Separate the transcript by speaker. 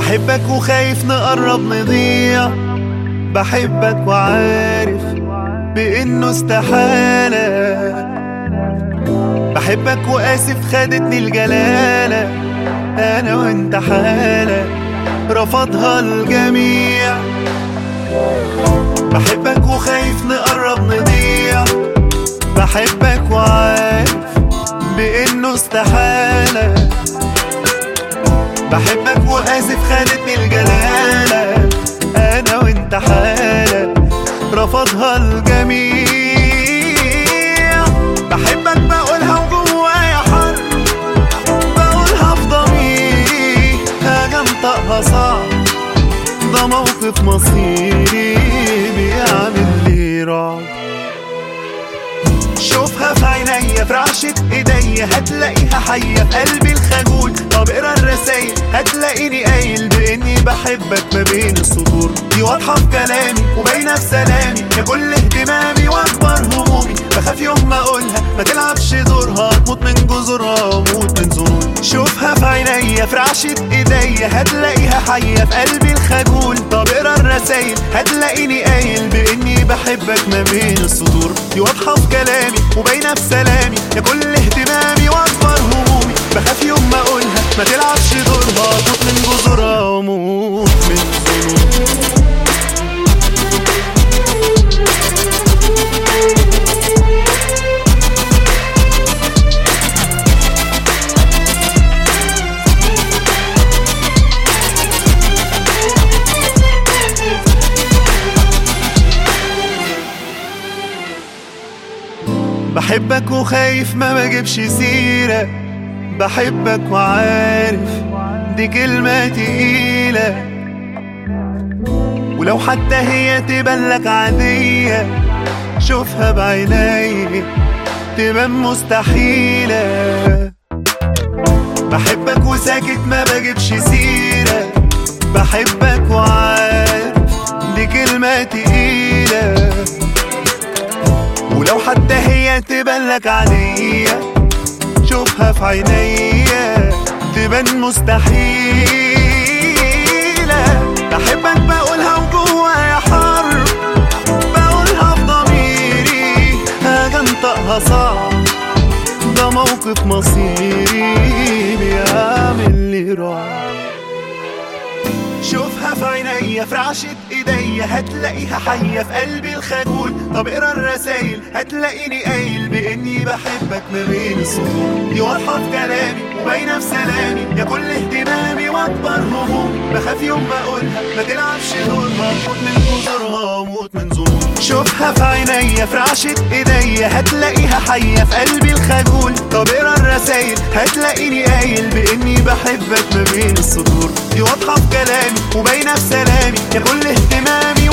Speaker 1: بحبك وخايف نقرب نضيع بحبك وعارف بإنه استحالة بحبك وآسف خدتني الجلالة أنا وأنت حالة رفضها الجميع بحبك وخايف نقرب نضيع بحبك وعارف بإنه استحالة بحبك وآسف خدتني الجلالة أنا وأنت حالة رفضها الجميع بحبك بقولها وجوايا حر بقولها في ضميري حاجة انطقها صعب ده موقف مصيري بيعمل لي رعب شوفها في عينيا في رعشة ايديا هتلاقيها حية في قلبي الخجول طب اقرا الرسايل هتلاقيني قايل باني بحبك ما بين السطور دي واضحة في كلامي وباينة في سلامي يا كل اهتمامي واكبر همومي بخاف يوم ما اقولها ما تلعبش دورها تموت من جذورها وموت من ظنون شوفها في عينيا في رعشة ايديا هتلاقيها حية في قلبي الخجول طب اقرا الرسايل هتلاقيني قايل باني بحبك ما بين السطور دي واضحة في كلامي وباينة في سلامي يا كل اهتمامي واكبر همومي بخاف يوم ما اقولها ما تلعبش دورها تموت من جذورها وموت من ظنون بحبك وخايف ما بجيبش سيرة بحبك وعارف دي كلمة تقيلة ولو حتى هي تبان لك عادية شوفها بعيني تبان مستحيلة بحبك وساكت ما بجيبش سيرة بحبك وعارف دي كلمة تقيلة ولو حتى هي تبان لك عادية شوفها في عينيا تبان مستحيلة بحبك بقولها وجوايا حر بقولها في ضميري حاجة انطقها صعب ده موقف مصيري بيعمل لي رعب شوفها في عينيا في رعشة ايديا هتلاقيها حية في قلبي الخجول طب اقرا الرسايل هتلاقيني قايل باني بحبك ما بين السطور دي واضحة في كلامي وباينة في سلامي يا كل اهتمامي واكبر همومي بخاف يوم ما اقولها ما تلعبش دورها موت من جذورها وموت من ظنون شوفها في عينيا في رعشة ايديا هتلاقيها حية في قلبي الخجول طب اقرا الرسايل هتلاقيني قايل باني بحبك ما بين السطور دي واضحة في كلامي وباينة في سلامي يا كل اهتمامي